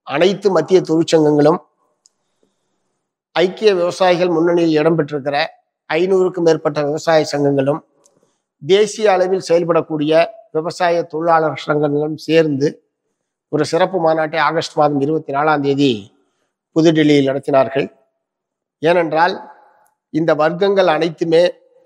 அனைத்து மத்திய தொழிற்சங்கங்களும் ஐக்கிய விவசாயிகள் முன்னணியில் இடம்பெற்றிருக்கிற ஐநூறுக்கும் மேற்பட்ட விவசாய சங்கங்களும் தேசிய அளவில் செயல்படக்கூடிய விவசாய தொழிலாளர் சங்கங்களும் சேர்ந்து ஒரு சிறப்பு மாநாட்டை ஆகஸ்ட் மாதம் இருபத்தி நாலாம் தேதி புதுடெல்லியில் நடத்தினார்கள் ஏனென்றால் இந்த வர்க்கங்கள் அனைத்துமே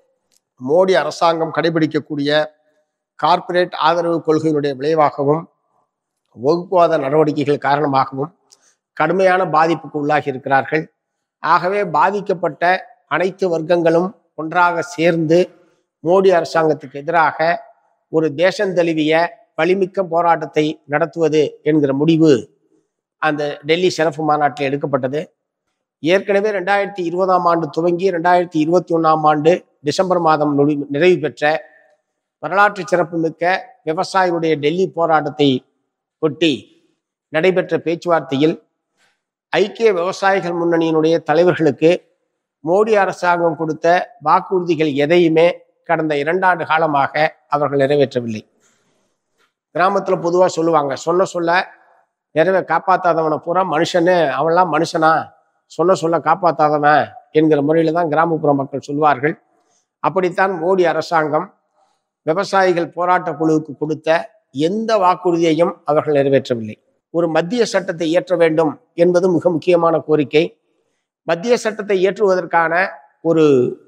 மோடி அரசாங்கம் கடைபிடிக்கக்கூடிய கார்ப்பரேட் ஆதரவு கொள்கையினுடைய விளைவாகவும் வகுப்புவாத நடவடிக்கைகள் காரணமாகவும் கடுமையான பாதிப்புக்கு உள்ளாகி இருக்கிறார்கள் ஆகவே பாதிக்கப்பட்ட அனைத்து வர்க்கங்களும் ஒன்றாக சேர்ந்து மோடி அரசாங்கத்துக்கு எதிராக ஒரு தேசம் தழுவிய வலிமிக்க போராட்டத்தை நடத்துவது என்கிற முடிவு அந்த டெல்லி சிறப்பு மாநாட்டில் எடுக்கப்பட்டது ஏற்கனவே ரெண்டாயிரத்தி இருபதாம் ஆண்டு துவங்கி ரெண்டாயிரத்தி இருபத்தி ஒன்றாம் ஆண்டு டிசம்பர் மாதம் நொடி- நிறைவு பெற்ற வரலாற்று சிறப்புமிக்க விவசாயிகளுடைய டெல்லி போராட்டத்தை ஒட்டி நடைபெற்ற பேச்சுவார்த்தையில் ஐக்கிய விவசாயிகள் முன்னணியினுடைய தலைவர்களுக்கு மோடி அரசாங்கம் கொடுத்த வாக்குறுதிகள் எதையுமே கடந்த இரண்டாண்டு காலமாக அவர்கள் நிறைவேற்றவில்லை கிராமத்துல பொதுவா சொல்லுவாங்க சொன்ன சொல்ல நிறைவே காப்பாத்தாதவனை பூரா மனுஷனு அவன்லாம் மனுஷனா சொன்ன சொல்ல காப்பாத்தாதவன் என்கிற முறையில தான் கிராமப்புற மக்கள் சொல்வார்கள் அப்படித்தான் மோடி அரசாங்கம் விவசாயிகள் போராட்ட குழுவுக்கு கொடுத்த எந்த வாக்குறுதியையும் அவர்கள் நிறைவேற்றவில்லை ஒரு மத்திய சட்டத்தை இயற்ற வேண்டும் என்பது மிக முக்கியமான கோரிக்கை மத்திய சட்டத்தை இயற்றுவதற்கான ஒரு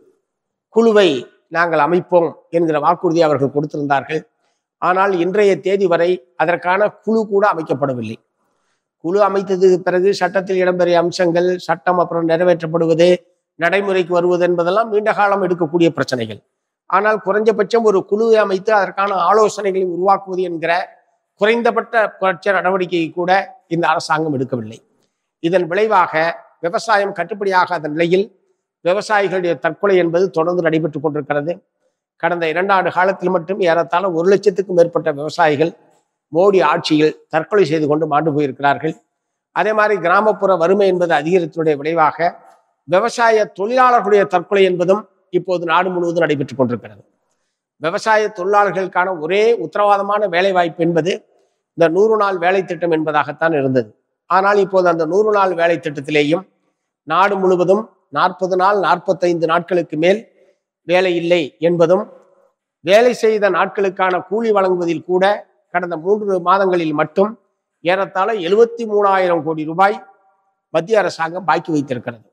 குழுவை நாங்கள் அமைப்போம் என்கிற வாக்குறுதி அவர்கள் கொடுத்திருந்தார்கள் ஆனால் இன்றைய தேதி வரை அதற்கான குழு கூட அமைக்கப்படவில்லை குழு அமைத்ததுக்கு பிறகு சட்டத்தில் இடம்பெறிய அம்சங்கள் சட்டம் அப்புறம் நிறைவேற்றப்படுவது நடைமுறைக்கு வருவது என்பதெல்லாம் நீண்ட காலம் எடுக்கக்கூடிய பிரச்சனைகள் ஆனால் குறைஞ்சபட்சம் ஒரு குழுவை அமைத்து அதற்கான ஆலோசனைகளை உருவாக்குவது என்கிற குறைந்தபட்ட புரட்ச நடவடிக்கையை கூட இந்த அரசாங்கம் எடுக்கவில்லை இதன் விளைவாக விவசாயம் கட்டுப்படியாகாத நிலையில் விவசாயிகளுடைய தற்கொலை என்பது தொடர்ந்து நடைபெற்றுக் கொண்டிருக்கிறது கடந்த இரண்டாண்டு காலத்தில் மட்டும் ஏறத்தாழ ஒரு லட்சத்துக்கும் மேற்பட்ட விவசாயிகள் மோடி ஆட்சியில் தற்கொலை செய்து கொண்டு மாண்டு போயிருக்கிறார்கள் அதே மாதிரி கிராமப்புற வறுமை என்பது அதிகரித்தனுடைய விளைவாக விவசாய தொழிலாளர்களுடைய தற்கொலை என்பதும் இப்போது நாடு முழுவதும் நடைபெற்றுக் கொண்டிருக்கிறது விவசாய தொழிலாளர்களுக்கான ஒரே உத்தரவாதமான வேலை வாய்ப்பு என்பது இந்த நூறு நாள் வேலை திட்டம் என்பதாகத்தான் இருந்தது ஆனால் இப்போது அந்த நூறு நாள் வேலை திட்டத்திலேயும் நாடு முழுவதும் நாற்பது நாள் நாற்பத்தைந்து நாட்களுக்கு மேல் வேலை இல்லை என்பதும் வேலை செய்த நாட்களுக்கான கூலி வழங்குவதில் கூட கடந்த மூன்று மாதங்களில் மட்டும் ஏறத்தாழ எழுபத்தி மூணாயிரம் கோடி ரூபாய் மத்திய அரசாங்கம் பாக்கி வைத்திருக்கிறது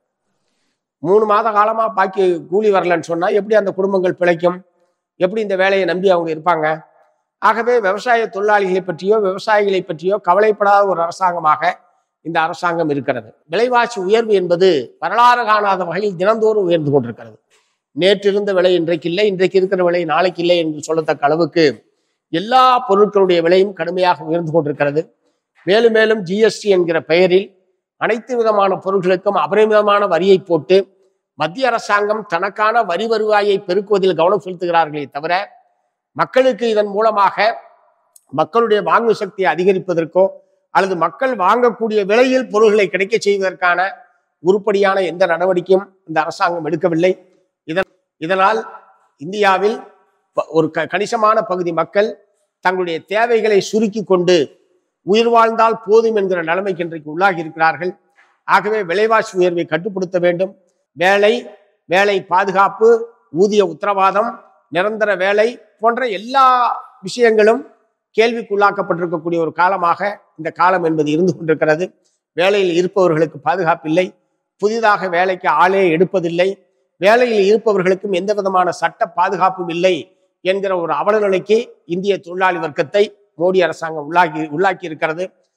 மூணு மாத காலமா பாக்கி கூலி வரலன்னு சொன்னா எப்படி அந்த குடும்பங்கள் பிழைக்கும் எப்படி இந்த வேலையை நம்பி அவங்க இருப்பாங்க ஆகவே விவசாய தொழிலாளிகளை பற்றியோ விவசாயிகளை பற்றியோ கவலைப்படாத ஒரு அரசாங்கமாக இந்த அரசாங்கம் இருக்கிறது விலைவாசி உயர்வு என்பது வரலாறு காணாத வகையில் தினந்தோறும் உயர்ந்து கொண்டிருக்கிறது நேற்று இருந்த விலை இன்றைக்கு இல்லை இன்றைக்கு இருக்கிற விலை நாளைக்கு இல்லை என்று சொல்லத்தக்க அளவுக்கு எல்லா பொருட்களுடைய விலையும் கடுமையாக உயர்ந்து கொண்டிருக்கிறது மேலும் மேலும் ஜிஎஸ்டி என்கிற பெயரில் அனைத்து விதமான பொருட்களுக்கும் அபரிமிதமான வரியை போட்டு மத்திய அரசாங்கம் தனக்கான வரி வருவாயை பெருக்குவதில் கவனம் செலுத்துகிறார்களே தவிர மக்களுக்கு இதன் மூலமாக மக்களுடைய வாங்கு சக்தியை அதிகரிப்பதற்கோ அல்லது மக்கள் வாங்கக்கூடிய விலையில் பொருள்களை கிடைக்க செய்வதற்கான உருப்படியான எந்த நடவடிக்கையும் இந்த அரசாங்கம் எடுக்கவில்லை இதன் இதனால் இந்தியாவில் ப- ஒரு க- கணிசமான பகுதி மக்கள் தங்களுடைய தேவைகளை சுருக்கி கொண்டு உயிர் வாழ்ந்தால் போதும் என்கிற நிலைமைக்கு இன்றைக்கு உள்ளாகி இருக்கிறார்கள் ஆகவே விலைவாசி உயர்வை கட்டுப்படுத்த வேண்டும் வேலை வேலை பாதுகாப்பு ஊதிய உத்தரவாதம் நிரந்தர வேலை போன்ற எல்லா விஷயங்களும் கேள்விக்குள்ளாக்கப்பட்டிருக்கக்கூடிய ஒரு காலமாக இந்த காலம் என்பது இருந்து கொண்டிருக்கிறது வேலையில் இருப்பவர்களுக்கு பாதுகாப்பில்லை புதிதாக வேலைக்கு ஆளே எடுப்பதில்லை வேலையில் இருப்பவர்களுக்கும் எந்த விதமான சட்ட பாதுகாப்பும் இல்லை என்கிற ஒரு அவலநிலைக்கு இந்திய தொழிலாளி வர்க்கத்தை மோடி அரசாங்கம் உள்ளாக்கி உள்ளாக்கி இருக்கிறது